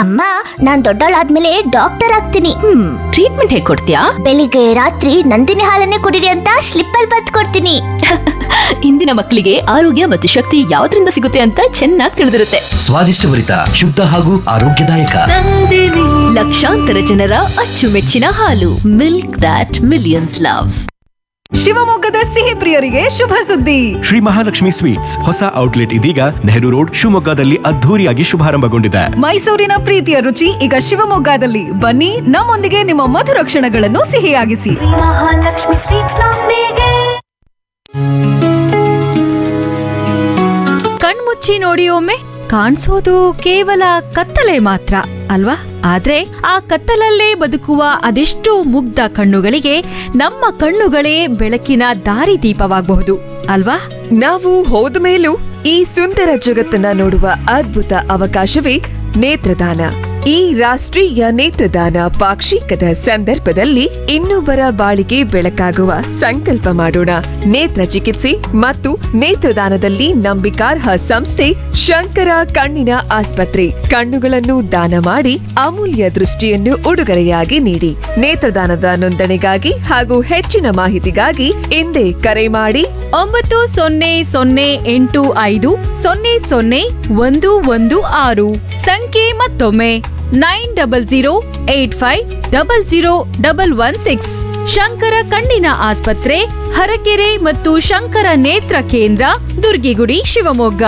ಅಮ್ಮ ನಾನ್ ದೊಡ್ಡವಳಾದ್ಮೇಲೆ ಡಾಕ್ಟರ್ ಆಗ್ತೀನಿ ಹ್ಮ್ ಟ್ರೀಟ್ಮೆಂಟ್ ಹೇಗ್ ಕೊಡ್ತೀಯಾ ಬೆಳಿಗ್ಗೆ ರಾತ್ರಿ ನಂದಿನಿ ಹಾಲನ್ನೇ ಕುಡಿರಿ ಅಂತ ಸ್ಲಿಪ್ ಅಲ್ಲಿ ಬತ್ ಕೊಡ್ತೀನಿ ಇಂದಿನ ಮಕ್ಕಳಿಗೆ ಆರೋಗ್ಯ ಮತ್ತು ಶಕ್ತಿ ಯಾವ್ದ್ರಿಂದ ಸಿಗುತ್ತೆ ಅಂತ ಚೆನ್ನಾಗಿ ತಿಳಿದಿರುತ್ತೆ ಸ್ವಾದಿಷ್ಟಭರಿತ ಶುದ್ಧ ಹಾಗೂ ಆರೋಗ್ಯದಾಯಕ ಲಕ್ಷಾಂತರ ಜನರ ಅಚ್ಚುಮೆಚ್ಚಿನ ಹಾಲು ಮಿಲ್ಕ್ ದಾಟ್ ಮಿಲಿಯನ್ಸ್ ಲವ್ ಶಿವಮೊಗ್ಗದ ಸಿಹಿ ಪ್ರಿಯರಿಗೆ ಶುಭ ಸುದ್ದಿ ಶ್ರೀ ಮಹಾಲಕ್ಷ್ಮಿ ಸ್ವೀಟ್ಸ್ ಹೊಸ ಔಟ್ಲೆಟ್ ಇದೀಗ ನೆಹರು ರೋಡ್ ಶಿವಮೊಗ್ಗದಲ್ಲಿ ಅದ್ಧೂರಿಯಾಗಿ ಶುಭಾರಂಭಗೊಂಡಿದೆ ಮೈಸೂರಿನ ಪ್ರೀತಿಯ ರುಚಿ ಈಗ ಶಿವಮೊಗ್ಗದಲ್ಲಿ ಬನ್ನಿ ನಮ್ಮೊಂದಿಗೆ ನಿಮ್ಮ ಮಧುರ ಕ್ಷಣಗಳನ್ನು ಸಿಹಿಯಾಗಿಸಿ ಮಹಾಲಕ್ಷ್ಮಿ ಸ್ವೀಟ್ಸ್ ನೊಂದಿಗೆ ಕಣ್ಮುಚ್ಚಿ ನೋಡಿ ಒಮ್ಮೆ ಕಾಣಿಸೋದು ಕೇವಲ ಕತ್ತಲೆ ಮಾತ್ರ ಅಲ್ವಾ ಆದ್ರೆ ಆ ಕತ್ತಲಲ್ಲೇ ಬದುಕುವ ಅದೆಷ್ಟೋ ಮುಗ್ಧ ಕಣ್ಣುಗಳಿಗೆ ನಮ್ಮ ಕಣ್ಣುಗಳೇ ಬೆಳಕಿನ ದಾರಿದೀಪವಾಗಬಹುದು ಅಲ್ವಾ ನಾವು ಹೋದ ಮೇಲೂ ಈ ಸುಂದರ ಜಗತ್ತನ್ನ ನೋಡುವ ಅದ್ಭುತ ಅವಕಾಶವೇ ನೇತ್ರದಾನ ಈ ರಾಷ್ಟ್ರೀಯ ನೇತ್ರದಾನ ಪಾಕ್ಷಿಕದ ಸಂದರ್ಭದಲ್ಲಿ ಇನ್ನೊಬ್ಬರ ಬಾಳಿಗೆ ಬೆಳಕಾಗುವ ಸಂಕಲ್ಪ ಮಾಡೋಣ ನೇತ್ರ ಚಿಕಿತ್ಸೆ ಮತ್ತು ನೇತ್ರದಾನದಲ್ಲಿ ನಂಬಿಕಾರ್ಹ ಸಂಸ್ಥೆ ಶಂಕರ ಕಣ್ಣಿನ ಆಸ್ಪತ್ರೆ ಕಣ್ಣುಗಳನ್ನು ದಾನ ಮಾಡಿ ಅಮೂಲ್ಯ ದೃಷ್ಟಿಯನ್ನು ಉಡುಗೊರೆಯಾಗಿ ನೀಡಿ ನೇತ್ರದಾನದ ನೋಂದಣಿಗಾಗಿ ಹಾಗೂ ಹೆಚ್ಚಿನ ಮಾಹಿತಿಗಾಗಿ ಹಿಂದೆ ಕರೆ ಮಾಡಿ ಒಂಬತ್ತು ಸೊನ್ನೆ ಸೊನ್ನೆ ಎಂಟು ಐದು ಸೊನ್ನೆ ಸೊನ್ನೆ ಒಂದು ಒಂದು ಆರು ಸಂಖ್ಯೆ ಮತ್ತೊಮ್ಮೆ nine double zero eight five double zero double one six Shankara ಕಣ್ಣಿನ ಆಸ್ಪತ್ರೆ ಹರಕೆರೆ ಮತ್ತು ಶಂಕರ ನೇತ್ರ ಕೇಂದ್ರ ದುರ್ಗಿಗುಡಿ ಶಿವಮೊಗ್ಗ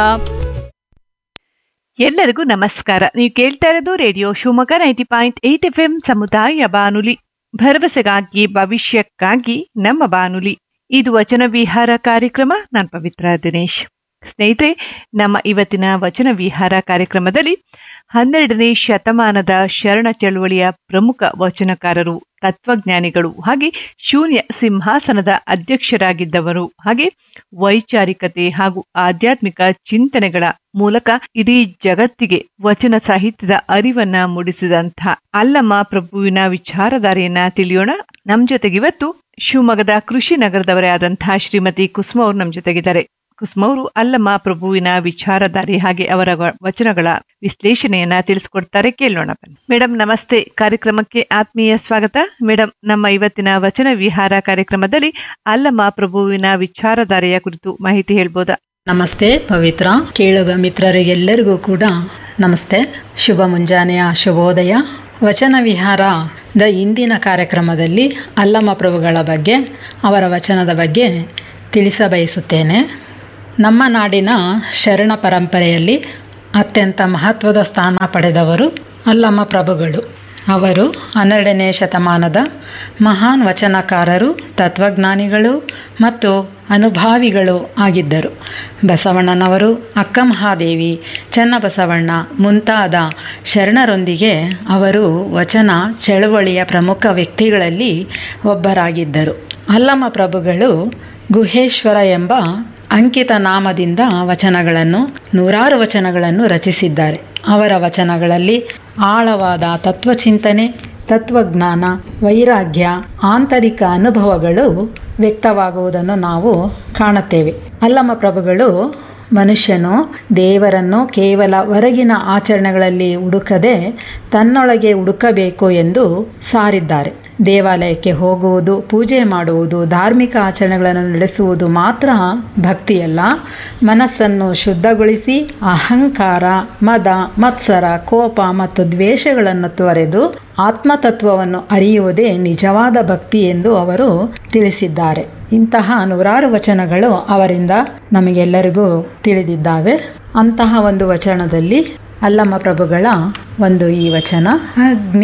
ಎಲ್ಲರಿಗೂ ನಮಸ್ಕಾರ ನೀವು ಕೇಳ್ತಾ ಇರೋದು radio Shivamogga ninety point eight F M ಸಮುದಾಯ ಬಾನುಲಿ ಭರವಸೆಗಾಗಿ ಭವಿಷ್ಯಕ್ಕಾಗಿ ನಮ್ಮ ಬಾನುಲಿ ಇದು ವಚನ ವಿಹಾರ ಕಾರ್ಯಕ್ರಮ ನಾನು ಪವಿತ್ರ ದಿನೇಶ್ ಸ್ನೇಹಿತರೆ ನಮ್ಮ ಇವತ್ತಿನ ವಚನ ವಿಹಾರ ಕಾರ್ಯಕ್ರಮದಲ್ಲಿ ಹನ್ನೆರಡನೇ ಶತಮಾನದ ಶರಣ ಚಳುವಳಿಯ ಪ್ರಮುಖ ವಚನಕಾರರು ತತ್ವಜ್ಞಾನಿಗಳು ಹಾಗೆ ಶೂನ್ಯ ಸಿಂಹಾಸನದ ಅಧ್ಯಕ್ಷರಾಗಿದ್ದವರು ಹಾಗೆ ವೈಚಾರಿಕತೆ ಹಾಗೂ ಆಧ್ಯಾತ್ಮಿಕ ಚಿಂತನೆಗಳ ಮೂಲಕ ಇಡೀ ಜಗತ್ತಿಗೆ ವಚನ ಸಾಹಿತ್ಯದ ಅರಿವನ್ನ ಮೂಡಿಸಿದಂಥ ಅಲ್ಲಮ್ಮ ಪ್ರಭುವಿನ ವಿಚಾರಧಾರೆಯನ್ನ ತಿಳಿಯೋಣ ನಮ್ ಜೊತೆಗೆ ಇವತ್ತು ಶಿವಮೊಗ್ಗದ ಕೃಷಿ ನಗರದವರೇ ಆದಂತಹ ಶ್ರೀಮತಿ ಕುಸುಮ ಅವರು ನಮ್ ಜೊತೆಗಿದ್ದಾರೆ ಕುಸುಮ ಅವರು ಅಲ್ಲಮ್ಮ ಪ್ರಭುವಿನ ವಿಚಾರಧಾರೆ ಹಾಗೆ ಅವರ ವ- ವಚನಗಳ ವಿಶ್ಲೇಷಣೆಯನ್ನ ತಿಳಿಸ್ಕೊಡ್ತಾರೆ ಕೇಳೋಣ ಬನ್ನಿ ಮೇಡಮ್ ನಮಸ್ತೆ ಕಾರ್ಯಕ್ರಮಕ್ಕೆ ಆತ್ಮೀಯ ಸ್ವಾಗತ ಮೇಡಮ್ ನಮ್ಮ ಇವತ್ತಿನ ವಚನ ವಿಹಾರ ಕಾರ್ಯಕ್ರಮದಲ್ಲಿ ಅಲ್ಲಮ್ಮ ಪ್ರಭುವಿನ ವಿಚಾರಧಾರೆಯ ಕುರಿತು ಮಾಹಿತಿ ಹೇಳ್ಬೋದಾ ನಮಸ್ತೆ ಪವಿತ್ರ ಕೇಳುಗ ಮಿತ್ರರಿಗೆಲ್ಲರಿಗೂ ಕೂಡ ನಮಸ್ತೆ ಶುಭ ಮುಂಜಾನೆಯ ಶುಭೋದಯ ವಚನ ವಿಹಾರದ ಇಂದಿನ ಕಾರ್ಯಕ್ರಮದಲ್ಲಿ ಅಲ್ಲಮ ಪ್ರಭುಗಳ ಬಗ್ಗೆ ಅವರ ವಚನದ ಬಗ್ಗೆ ತಿಳಿಸಬಯಸುತ್ತೇನೆ ನಮ್ಮ ನಾಡಿನ ಶರಣ ಪರಂಪರೆಯಲ್ಲಿ ಅತ್ಯಂತ ಮಹತ್ವದ ಸ್ಥಾನ ಪಡೆದವರು ಅಲ್ಲಮ ಪ್ರಭುಗಳು ಅವರು ಹನ್ನೆರಡನೇ ಶತಮಾನದ ಮಹಾನ್ ವಚನಕಾರರು ತತ್ವಜ್ಞಾನಿಗಳು ಮತ್ತು ಅನುಭಾವಿಗಳು ಆಗಿದ್ದರು ಬಸವಣ್ಣನವರು ಅಕ್ಕಮಹಾದೇವಿ ಚನ್ನಬಸವಣ್ಣ ಮುಂತಾದ ಶರಣರೊಂದಿಗೆ ಅವರು ವಚನ ಚಳವಳಿಯ ಪ್ರಮುಖ ವ್ಯಕ್ತಿಗಳಲ್ಲಿ ಒಬ್ಬರಾಗಿದ್ದರು ಅಲ್ಲಮ ಪ್ರಭುಗಳು ಗುಹೇಶ್ವರ ಎಂಬ ಅಂಕಿತ ನಾಮದಿಂದ ವಚನಗಳನ್ನು ನೂರಾರು ವಚನಗಳನ್ನು ರಚಿಸಿದ್ದಾರೆ ಅವರ ವಚನಗಳಲ್ಲಿ ಆಳವಾದ ತತ್ವಚಿಂತನೆ ತತ್ವಜ್ಞಾನ ವೈರಾಗ್ಯ ಆಂತರಿಕ ಅನುಭವಗಳು ವ್ಯಕ್ತವಾಗುವುದನ್ನು ನಾವು ಕಾಣುತ್ತೇವೆ ಅಲ್ಲಮ ಪ್ರಭುಗಳು ಮನುಷ್ಯನು ದೇವರನ್ನು ಕೇವಲ ಹೊರಗಿನ ಆಚರಣೆಗಳಲ್ಲಿ ಹುಡುಕದೆ ತನ್ನೊಳಗೆ ಹುಡುಕಬೇಕು ಎಂದು ಸಾರಿದ್ದಾರೆ ದೇವಾಲಯಕ್ಕೆ ಹೋಗುವುದು ಪೂಜೆ ಮಾಡುವುದು ಧಾರ್ಮಿಕ ಆಚರಣೆಗಳನ್ನು ನಡೆಸುವುದು ಮಾತ್ರ ಭಕ್ತಿಯಲ್ಲ ಮನಸ್ಸನ್ನು ಶುದ್ಧಗೊಳಿಸಿ ಅಹಂಕಾರ ಮದ ಮತ್ಸರ ಕೋಪ ಮತ್ತು ದ್ವೇಷಗಳನ್ನು ತೊರೆದು ಆತ್ಮತತ್ವವನ್ನು ಅರಿಯುವುದೇ ನಿಜವಾದ ಭಕ್ತಿ ಎಂದು ಅವರು ತಿಳಿಸಿದ್ದಾರೆ ಇಂತಹ ನೂರಾರು ವಚನಗಳು ಅವರಿಂದ ನಮಗೆಲ್ಲರಿಗೂ ತಿಳಿದಿದ್ದಾವೆ ಅಂತಹ ಒಂದು ವಚನದಲ್ಲಿ ಅಲ್ಲಮ್ಮ ಪ್ರಭುಗಳ ಒಂದು ಈ ವಚನ ಅಗ್ನಿ